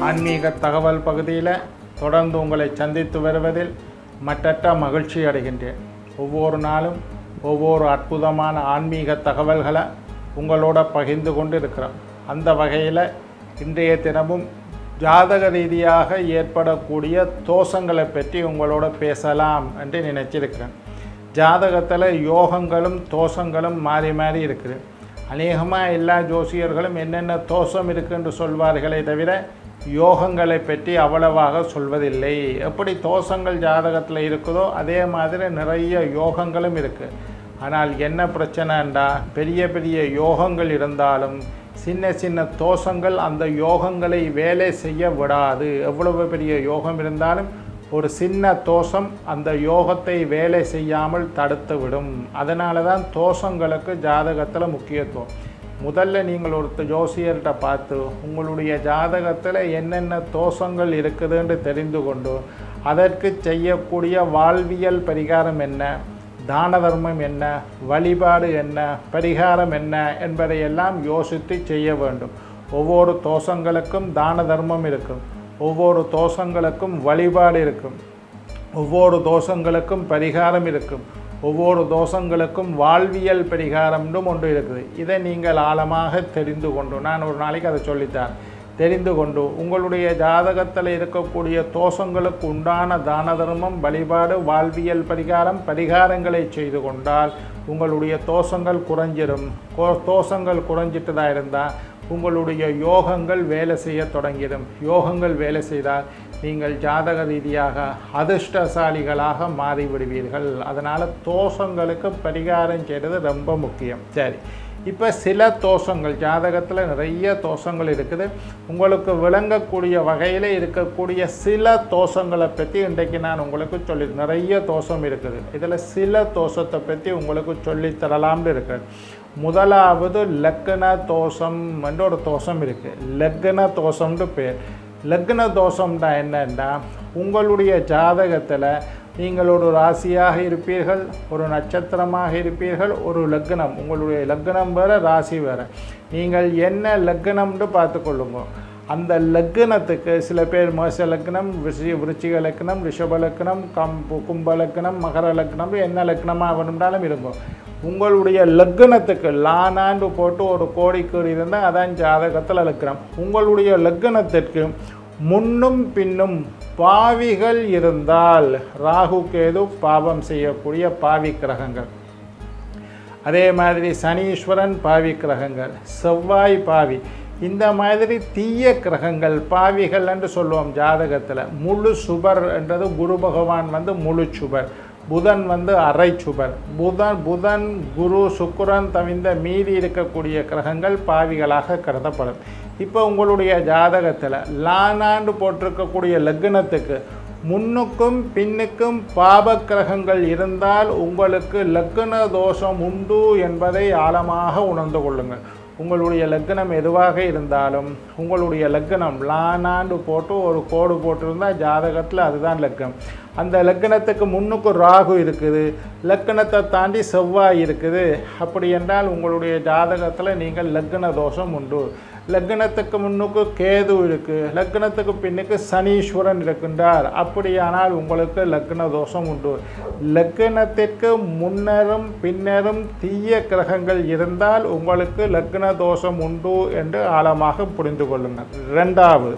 ஆன்மீக தகவல் பகுதியில் தொடர்ந்து உங்களை சந்தித்து வருவதில் மற்றற்ற மகிழ்ச்சி அடைகின்றேன் ஒவ்வொரு நாளும் ஒவ்வொரு அற்புதமான ஆன்மீக தகவல்களை உங்களோட பகிர்ந்து கொண்டு இருக்கிறோம் அந்த வகையில் இன்றைய தினமும் ஜாதக ரீதியாக ஏற்படக்கூடிய தோஷங்களை பற்றி உங்களோட பேசலாம் என்று நினைச்சிருக்கிறேன் ஜாதகத்தில் யோகங்களும் தோஷங்களும் மாறி மாறி இருக்குது அநேகமாக எல்லா ஜோசியர்களும் என்னென்ன தோஷம் இருக்குன்னு சொல்வார்களே தவிர யோகங்களை பற்றி அவ்வளவாக சொல்வதில்லை எப்படி தோஷங்கள் ஜாதகத்தில் இருக்குதோ அதே மாதிரி நிறைய யோகங்களும் இருக்குது ஆனால் என்ன பிரச்சனைண்டா பெரிய பெரிய யோகங்கள் இருந்தாலும் சின்ன சின்ன தோஷங்கள் அந்த யோகங்களை வேலை செய்ய விடாது எவ்வளவு பெரிய யோகம் இருந்தாலும் ஒரு சின்ன தோஷம் அந்த யோகத்தை வேலை செய்யாமல் தடுத்து விடும் அதனால தான் தோஷங்களுக்கு ஜாதகத்தில் முக்கியத்துவம் முதல்ல நீங்கள் ஒரு ஜோசியர்கிட்ட பார்த்து உங்களுடைய ஜாதகத்தில் என்னென்ன தோஷங்கள் இருக்குதுன்னு தெரிந்து கொண்டு அதற்கு செய்யக்கூடிய வாழ்வியல் பரிகாரம் என்ன தான தர்மம் என்ன வழிபாடு என்ன பரிகாரம் என்ன என்பதையெல்லாம் யோசித்து செய்ய வேண்டும் ஒவ்வொரு தோஷங்களுக்கும் தான தர்மம் இருக்கும் ஒவ்வொரு தோஷங்களுக்கும் வழிபாடு இருக்கும் ஒவ்வொரு தோஷங்களுக்கும் பரிகாரம் இருக்கும் ஒவ்வொரு தோஷங்களுக்கும் வாழ்வியல் பரிகாரம்னு ஒன்று இருக்குது இதை நீங்கள் ஆழமாக தெரிந்து கொண்டு நான் ஒரு நாளைக்கு அதை சொல்லித்தரேன் தெரிந்து கொண்டு உங்களுடைய ஜாதகத்தில் இருக்கக்கூடிய தோஷங்களுக்கு உண்டான தான தர்மம் வழிபாடு வாழ்வியல் பரிகாரம் பரிகாரங்களை செய்து கொண்டால் உங்களுடைய தோஷங்கள் குறைஞ்சிடும் கோ- தோஷங்கள் குறைஞ்சிட்டதா இருந்தால் உங்களுடைய யோகங்கள் வேலை செய்ய தொடங்கிடும் யோகங்கள் வேலை செய்தால் நீங்கள் ஜாதக ரீதியாக அதிர்ஷ்டசாலிகளாக மாறிவிடுவீர்கள் அதனால் தோஷங்களுக்கு பரிகாரம் செய்கிறது ரொம்ப முக்கியம் சரி இப்போ சில தோஷங்கள் ஜாதகத்தில் நிறைய தோஷங்கள் இருக்குது உங்களுக்கு விளங்கக்கூடிய வகையில் இருக்கக்கூடிய சில தோஷங்களை பற்றி இன்றைக்கு நான் உங்களுக்கு சொல்லி நிறைய தோஷம் இருக்குது இதில் சில தோஷத்தை பற்றி உங்களுக்கு சொல்லித் தரலாம்னு இருக்குது முதலாவது லக்ன தோஷம் என்ற ஒரு தோஷம் இருக்குது லக்ன தோஷம்னு பேர் லக்ன தோஷம்னா என்னன்னா உங்களுடைய ஜாதகத்தில் நீங்கள் ஒரு ராசியாக இருப்பீர்கள் ஒரு நட்சத்திரமாக இருப்பீர்கள் ஒரு லக்னம் உங்களுடைய லக்னம் வேறு ராசி வேறு நீங்கள் என்ன லக்னம்னு பார்த்துக்கொள்ளுங்க அந்த லக்னத்துக்கு சில பேர் மேஷ லக்னம் விஷி விருச்சிக லக்னம் ரிஷப லக்னம் கம் கும்ப லக்னம் மகர லக்னம் என்ன லக்னமாக வேணும்னாலும் இருக்கும் உங்களுடைய லக்னத்துக்கு லானாண்டு போட்டு ஒரு கோடிக்கீடு இருந்தால் அதான் ஜாதகத்தில் லக்னம் உங்களுடைய லக்னத்திற்கு முன்னும் பின்னும் பாவிகள் இருந்தால் ராகு கேது பாவம் செய்யக்கூடிய பாவி கிரகங்கள் அதே மாதிரி சனீஸ்வரன் பாவி கிரகங்கள் செவ்வாய் பாவி இந்த மாதிரி தீய கிரகங்கள் பாவிகள் என்று சொல்லுவோம் ஜாதகத்தில் முழு சுபர் என்றது குரு பகவான் வந்து முழு சுபர் புதன் வந்து அரை சுபர் புதன் புதன் குரு சுக்கிரன் தவிர்ந்த மீதி இருக்கக்கூடிய கிரகங்கள் பாவிகளாக கருதப்படும் இப்போ உங்களுடைய ஜாதகத்தில் லானாண்டு போட்டிருக்கக்கூடிய லக்னத்துக்கு முன்னுக்கும் பின்னுக்கும் பாப கிரகங்கள் இருந்தால் உங்களுக்கு லக்ன தோஷம் உண்டு என்பதை ஆழமாக உணர்ந்து கொள்ளுங்கள் உங்களுடைய லக்னம் எதுவாக இருந்தாலும் உங்களுடைய லக்னம் லானாண்டு போட்டு ஒரு கோடு போட்டிருந்தால் ஜாதகத்தில் அதுதான் லக்னம் அந்த லக்னத்துக்கு முன்னுக்கு ராகு இருக்குது லக்னத்தை தாண்டி செவ்வாய் இருக்குது அப்படி என்றால் உங்களுடைய ஜாதகத்தில் நீங்கள் லக்ன தோஷம் உண்டு லக்னத்துக்கு முன்னுக்கு கேது இருக்குது லக்னத்துக்கு பின்னுக்கு சனீஸ்வரன் இருக்கின்றார் அப்படியானால் உங்களுக்கு லக்ன தோஷம் உண்டு லக்னத்திற்கு முன்னரும் பின்னரும் தீய கிரகங்கள் இருந்தால் உங்களுக்கு லக்ன தோஷம் உண்டு என்று ஆழமாக புரிந்து கொள்ளுங்கள் ரெண்டாவது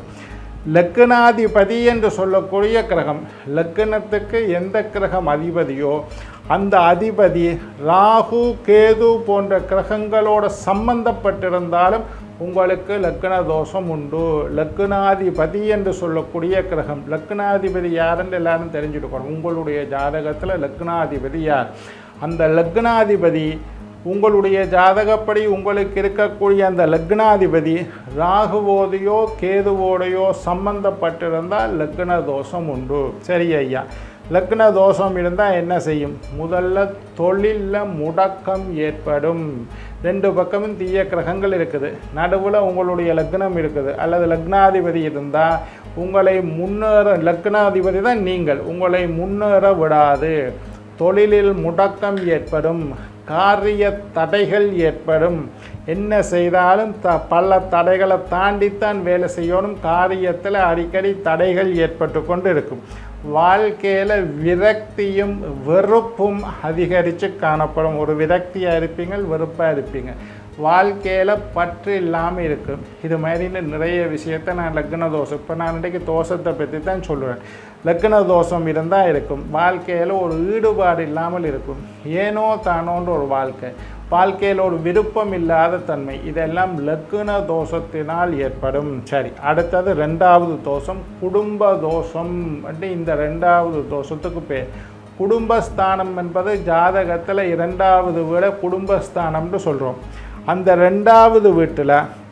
லக்னாதிபதி என்று சொல்லக்கூடிய கிரகம் லக்னத்துக்கு எந்த கிரகம் அதிபதியோ அந்த அதிபதி ராகு கேது போன்ற கிரகங்களோட சம்பந்தப்பட்டிருந்தாலும் உங்களுக்கு லக்ன தோஷம் உண்டு லக்னாதிபதி என்று சொல்லக்கூடிய கிரகம் லக்னாதிபதி யாருன்னு எல்லாரும் தெரிஞ்சுட்டுக்கணும் உங்களுடைய ஜாதகத்தில் லக்னாதிபதி யார் அந்த லக்னாதிபதி உங்களுடைய ஜாதகப்படி உங்களுக்கு இருக்கக்கூடிய அந்த லக்னாதிபதி ராகுவோடையோ கேதுவோடையோ சம்பந்தப்பட்டிருந்தால் லக்ன தோஷம் உண்டு சரி ஐயா லக்ன தோஷம் இருந்தால் என்ன செய்யும் முதல்ல தொழிலில் முடக்கம் ஏற்படும் ரெண்டு பக்கமும் தீய கிரகங்கள் இருக்குது நடுவில் உங்களுடைய லக்னம் இருக்குது அல்லது லக்னாதிபதி இருந்தால் உங்களை முன்னேற லக்னாதிபதி தான் நீங்கள் உங்களை முன்னேற விடாது தொழிலில் முடக்கம் ஏற்படும் காரிய தடைகள் ஏற்படும் என்ன செய்தாலும் த பல தடைகளை தாண்டித்தான் வேலை செய்யணும் காரியத்தில் அடிக்கடி தடைகள் ஏற்பட்டு கொண்டு இருக்கும் வாழ்க்கையில் விரக்தியும் வெறுப்பும் அதிகரித்து காணப்படும் ஒரு விரக்தியாக இருப்பீங்க வெறுப்பாக இருப்பீங்க வாழ்க்கையில் பற்று இல்லாமல் இருக்கும் இது மாதிரின்னு நிறைய விஷயத்த நான் லக்ன தோஷம் இப்போ நான் இன்றைக்கு தோஷத்தை பற்றி தான் சொல்லுவேன் லக்ன தோஷம் இருந்தால் இருக்கும் வாழ்க்கையில் ஒரு ஈடுபாடு இல்லாமல் இருக்கும் ஏனோ தானோன்ற ஒரு வாழ்க்கை வாழ்க்கையில் ஒரு விருப்பம் இல்லாத தன்மை இதெல்லாம் லக்ன தோஷத்தினால் ஏற்படும் சரி அடுத்தது ரெண்டாவது தோஷம் குடும்ப தோஷம் வந்து இந்த ரெண்டாவது தோஷத்துக்கு பேர் குடும்பஸ்தானம் என்பது ஜாதகத்தில் இரண்டாவது வீட குடும்பஸ்தானம்னு சொல்கிறோம் அந்த ரெண்டாவது வீட்டில்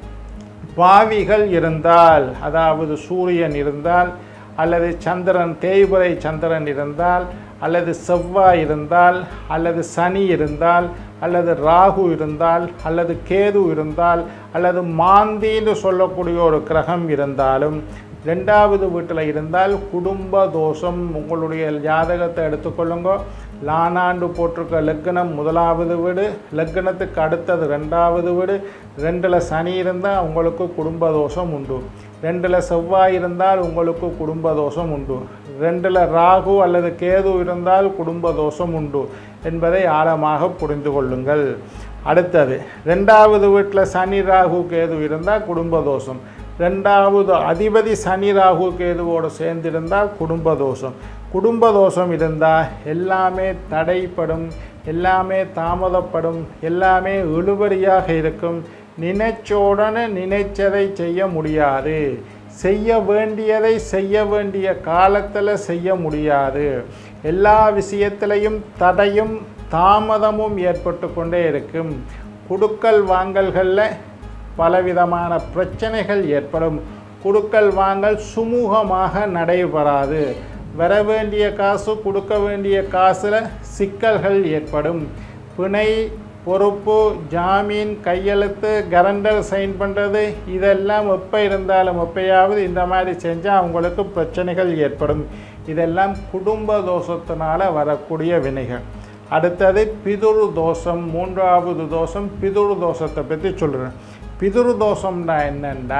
பாவிகள் இருந்தால் அதாவது சூரியன் இருந்தால் அல்லது சந்திரன் தேய்புரை சந்திரன் இருந்தால் அல்லது செவ்வாய் இருந்தால் அல்லது சனி இருந்தால் அல்லது ராகு இருந்தால் அல்லது கேது இருந்தால் அல்லது மாந்தின்னு சொல்லக்கூடிய ஒரு கிரகம் இருந்தாலும் ரெண்டாவது வீட்டில் இருந்தால் குடும்ப தோஷம் உங்களுடைய ஜாதகத்தை எடுத்துக்கொள்ளுங்க லானாண்டு போட்டிருக்க லக்னம் முதலாவது வீடு லக்னத்துக்கு அடுத்தது ரெண்டாவது வீடு ரெண்டில் சனி இருந்தால் உங்களுக்கு குடும்ப தோஷம் உண்டு ரெண்டில் செவ்வாய் இருந்தால் உங்களுக்கு குடும்ப தோஷம் உண்டு ரெண்டில் ராகு அல்லது கேது இருந்தால் குடும்ப தோஷம் உண்டு என்பதை ஆழமாக புரிந்து கொள்ளுங்கள் அடுத்தது ரெண்டாவது வீட்டில் சனி ராகு கேது இருந்தால் குடும்ப தோஷம் ரெண்டாவது அதிபதி சனி ராகு கேதுவோடு சேர்ந்திருந்தால் குடும்ப தோஷம் குடும்ப தோஷம் இருந்தால் எல்லாமே தடைப்படும் எல்லாமே தாமதப்படும் எல்லாமே இழுபறியாக இருக்கும் நினைச்சோடனே நினைச்சதை செய்ய முடியாது செய்ய வேண்டியதை செய்ய வேண்டிய காலத்தில் செய்ய முடியாது எல்லா விஷயத்திலையும் தடையும் தாமதமும் ஏற்பட்டு கொண்டே இருக்கும் குடுக்கல் வாங்கல்களில் பலவிதமான பிரச்சனைகள் ஏற்படும் குடுக்கல் வாங்கல் சுமூகமாக நடைபெறாது வர வேண்டிய காசு கொடுக்க வேண்டிய காசில் சிக்கல்கள் ஏற்படும் பிணை பொறுப்பு ஜாமீன் கையெழுத்து கரண்டர் சைன் பண்ணுறது இதெல்லாம் எப்போ இருந்தாலும் எப்பயாவது இந்த மாதிரி செஞ்சால் அவங்களுக்கு பிரச்சனைகள் ஏற்படும் இதெல்லாம் குடும்ப தோஷத்தினால் வரக்கூடிய வினைகள் அடுத்தது பிதுரு தோஷம் மூன்றாவது தோஷம் பிதுரு தோஷத்தை பற்றி சொல்கிறேன் பிதுரு தோஷம்னா என்னென்னா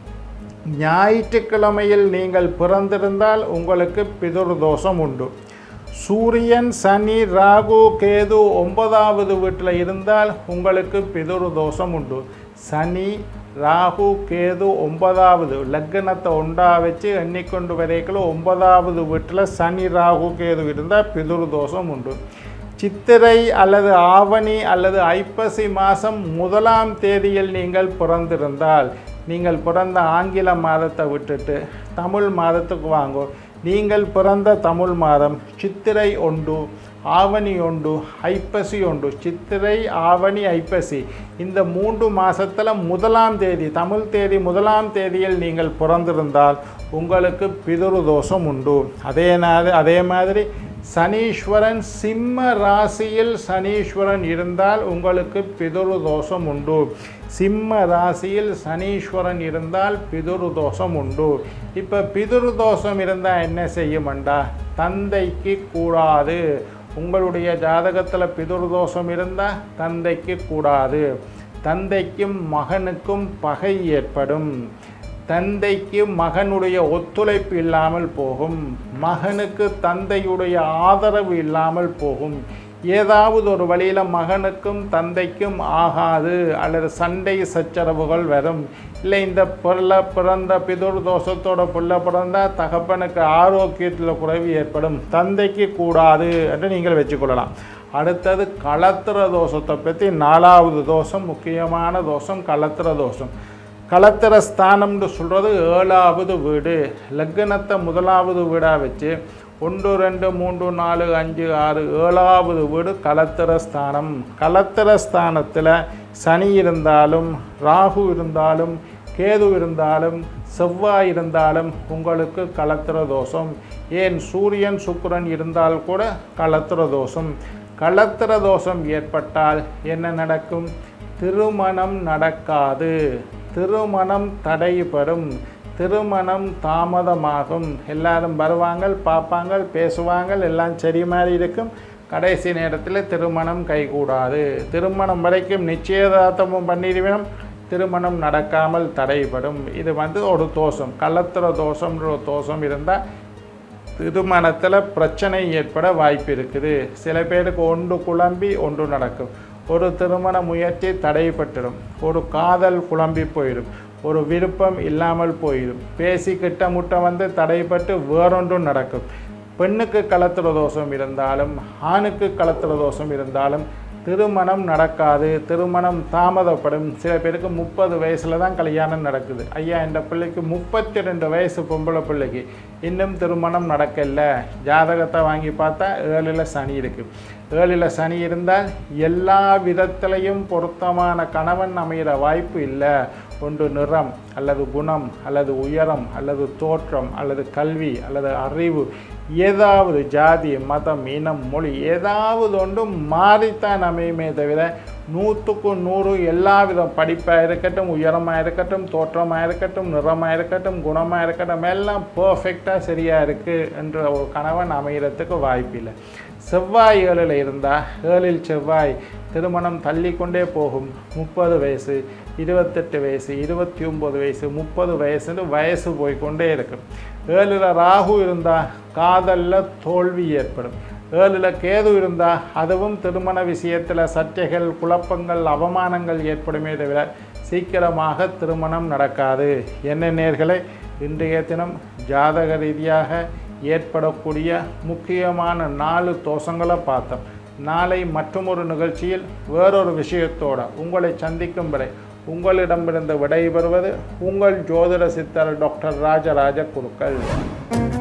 ஞாயிற்றுக்கிழமையில் நீங்கள் பிறந்திருந்தால் உங்களுக்கு பிதுரு தோஷம் உண்டு சூரியன் சனி ராகு கேது ஒன்பதாவது வீட்டில் இருந்தால் உங்களுக்கு பிதுரு தோஷம் உண்டு சனி ராகு கேது ஒன்பதாவது லக்னத்தை ஒன்றா வச்சு எண்ணிக்கொண்டு வரைக்கும் ஒன்பதாவது வீட்டில் சனி ராகு கேது இருந்தால் பிதுரு தோஷம் உண்டு சித்திரை அல்லது ஆவணி அல்லது ஐப்பசி மாதம் முதலாம் தேதியில் நீங்கள் பிறந்திருந்தால் நீங்கள் பிறந்த ஆங்கில மாதத்தை விட்டுட்டு தமிழ் மாதத்துக்கு வாங்கோ நீங்கள் பிறந்த தமிழ் மாதம் சித்திரை ஒன்று ஆவணி ஒன்று ஐப்பசி ஒன்று சித்திரை ஆவணி ஐப்பசி இந்த மூன்று மாதத்தில் முதலாம் தேதி தமிழ் தேதி முதலாம் தேதியில் நீங்கள் பிறந்திருந்தால் உங்களுக்கு பிதுரு தோஷம் உண்டு அதே நாது அதே மாதிரி சனீஸ்வரன் சிம்ம ராசியில் சனீஸ்வரன் இருந்தால் உங்களுக்கு பிதுரு தோஷம் உண்டு சிம்ம ராசியில் சனீஸ்வரன் இருந்தால் பிதுரு தோஷம் உண்டு இப்போ பிதுரு தோஷம் இருந்தால் என்ன செய்யுமண்டா தந்தைக்கு கூடாது உங்களுடைய ஜாதகத்தில் பிதுரு தோஷம் இருந்தால் தந்தைக்கு கூடாது தந்தைக்கும் மகனுக்கும் பகை ஏற்படும் தந்தைக்கு மகனுடைய ஒத்துழைப்பு இல்லாமல் போகும் மகனுக்கு தந்தையுடைய ஆதரவு இல்லாமல் போகும் ஏதாவது ஒரு வழியில் மகனுக்கும் தந்தைக்கும் ஆகாது அல்லது சண்டை சச்சரவுகள் வரும் இல்லை இந்த பிள்ளை பிறந்த பிதுர் தோஷத்தோட பிள்ளை பிறந்தால் தகப்பனுக்கு ஆரோக்கியத்தில் குறைவு ஏற்படும் தந்தைக்கு கூடாது என்று நீங்கள் வச்சுக்கொள்ளலாம் அடுத்தது களத்திர தோஷத்தை பற்றி நாலாவது தோஷம் முக்கியமான தோஷம் களத்திர தோஷம் களத்திர ஸ்தானம்னு சொல்கிறது ஏழாவது வீடு லக்னத்தை முதலாவது வீடாக வச்சு ஒன்று ரெண்டு மூன்று நாலு அஞ்சு ஆறு ஏழாவது வீடு களத்திர ஸ்தானம் களத்திர ஸ்தானத்தில் சனி இருந்தாலும் ராகு இருந்தாலும் கேது இருந்தாலும் செவ்வாய் இருந்தாலும் உங்களுக்கு களத்திர தோஷம் ஏன் சூரியன் சுக்கிரன் இருந்தால் கூட களத்திர தோஷம் களத்திர தோஷம் ஏற்பட்டால் என்ன நடக்கும் திருமணம் நடக்காது திருமணம் தடைபடும் திருமணம் தாமதமாகும் எல்லாரும் வருவாங்க பார்ப்பாங்க பேசுவாங்க எல்லாம் சரி மாதிரி இருக்கும் கடைசி நேரத்தில் திருமணம் கைகூடாது திருமணம் வரைக்கும் நிச்சயதார்த்தமும் பண்ணிடுவேன் திருமணம் நடக்காமல் தடைபடும் இது வந்து ஒரு தோஷம் கள்ளத்திர தோஷம்ன்ற ஒரு தோஷம் இருந்தால் திருமணத்தில் பிரச்சனை ஏற்பட வாய்ப்பு இருக்குது சில பேருக்கு ஒன்று குழம்பி ஒன்று நடக்கும் ஒரு திருமண முயற்சி தடைப்பட்டுடும் ஒரு காதல் குழம்பி போயிடும் ஒரு விருப்பம் இல்லாமல் போயிடும் பேசி கிட்டமுட்ட வந்து தடைப்பட்டு வேறொன்றும் நடக்கும் பெண்ணுக்கு கலத்திர தோஷம் இருந்தாலும் ஆணுக்கு கலத்திர தோஷம் இருந்தாலும் திருமணம் நடக்காது திருமணம் தாமதப்படும் சில பேருக்கு முப்பது வயசில் தான் கல்யாணம் நடக்குது ஐயா இந்த பிள்ளைக்கு முப்பத்தி ரெண்டு வயசு பொம்பளை பிள்ளைக்கு இன்னும் திருமணம் நடக்கல ஜாதகத்தை வாங்கி பார்த்தா ஏழில் சனி இருக்குது ஏழில் சனி இருந்தால் எல்லா விதத்திலையும் பொருத்தமான கணவன் அமைகிற வாய்ப்பு இல்லை ஒன்று நிறம் அல்லது குணம் அல்லது உயரம் அல்லது தோற்றம் அல்லது கல்வி அல்லது அறிவு ஏதாவது ஜாதி மதம் இனம் மொழி ஏதாவது ஒன்றும் மாறித்தான் அமையுமே தவிர நூற்றுக்கு நூறு எல்லா விதம் படிப்பாக இருக்கட்டும் உயரமாக இருக்கட்டும் தோற்றமாக இருக்கட்டும் நிறமாக இருக்கட்டும் குணமாக இருக்கட்டும் எல்லாம் பர்ஃபெக்டாக சரியாக இருக்குது என்ற ஒரு கணவன் அமைகிறதுக்கு வாய்ப்பில்லை செவ்வாய் ஏழில் இருந்தால் ஏழில் செவ்வாய் திருமணம் தள்ளிக்கொண்டே போகும் முப்பது வயசு இருபத்தெட்டு வயசு இருபத்தி ஒம்பது வயசு முப்பது வயசுன்னு வயசு போய்க்கொண்டே இருக்கும் ஏழில் ராகு இருந்தால் காதலில் தோல்வி ஏற்படும் ஏழில் கேது இருந்தால் அதுவும் திருமண விஷயத்தில் சர்ச்சைகள் குழப்பங்கள் அவமானங்கள் ஏற்படுமே தவிர சீக்கிரமாக திருமணம் நடக்காது என்ன நேர்களை இன்றைய தினம் ஜாதக ரீதியாக ஏற்படக்கூடிய முக்கியமான நாலு தோஷங்களை பார்த்தோம் நாளை மற்றொரு நிகழ்ச்சியில் வேறொரு விஷயத்தோட உங்களை சந்திக்கும் வரை உங்களிடமிருந்து விடைபெறுவது உங்கள் ஜோதிட சித்தர் டாக்டர் ராஜராஜ குருக்கள்